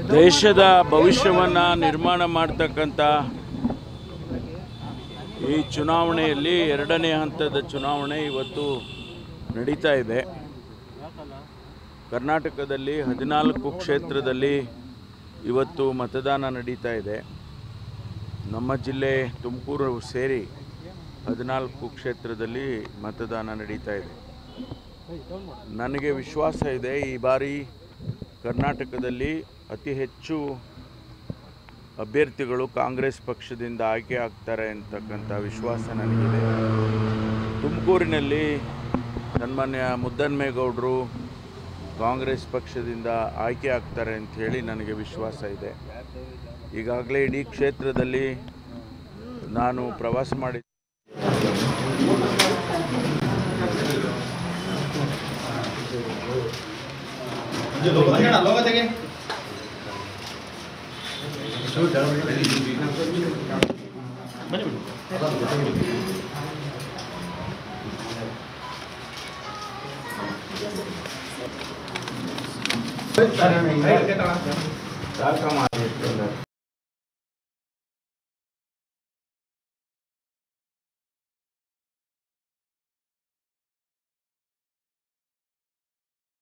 ದೇಶದ ಭವಿಷ್ಯವನ್ನು ನಿರ್ಮಾಣ ಮಾಡ್ತಕ್ಕಂಥ ಈ ಚುನಾವಣೆಯಲ್ಲಿ ಎರಡನೇ ಹಂತದ ಚುನಾವಣೆ ಇವತ್ತು ನಡೀತಾ ಇದೆ ಕರ್ನಾಟಕದಲ್ಲಿ ಹದಿನಾಲ್ಕು ಕ್ಷೇತ್ರದಲ್ಲಿ ಇವತ್ತು ಮತದಾನ ನಡೀತಾ ಇದೆ ನಮ್ಮ ಜಿಲ್ಲೆ ತುಮಕೂರು ಸೇರಿ ಹದಿನಾಲ್ಕು ಕ್ಷೇತ್ರದಲ್ಲಿ ಮತದಾನ ನಡೀತಾ ಇದೆ ನನಗೆ ವಿಶ್ವಾಸ ಇದೆ ಈ ಬಾರಿ ಕರ್ನಾಟಕದಲ್ಲಿ ಅತಿ ಹೆಚ್ಚು ಅಭ್ಯರ್ಥಿಗಳು ಕಾಂಗ್ರೆಸ್ ಪಕ್ಷದಿಂದ ಆಯ್ಕೆ ಆಗ್ತಾರೆ ಅಂತಕ್ಕಂಥ ವಿಶ್ವಾಸ ನನಗಿದೆ ತುಮಕೂರಿನಲ್ಲಿ ಸನ್ಮಾನ್ಯ ಮುದ್ದನ್ಮೇಗೌಡರು ಕಾಂಗ್ರೆಸ್ ಪಕ್ಷದಿಂದ ಆಯ್ಕೆ ಆಗ್ತಾರೆ ಅಂತ ಹೇಳಿ ನನಗೆ ವಿಶ್ವಾಸ ಇದೆ ಈಗಾಗಲೇ ಇಡೀ ಕ್ಷೇತ್ರದಲ್ಲಿ ನಾನು ಪ್ರವಾಸ ಮಾಡಿ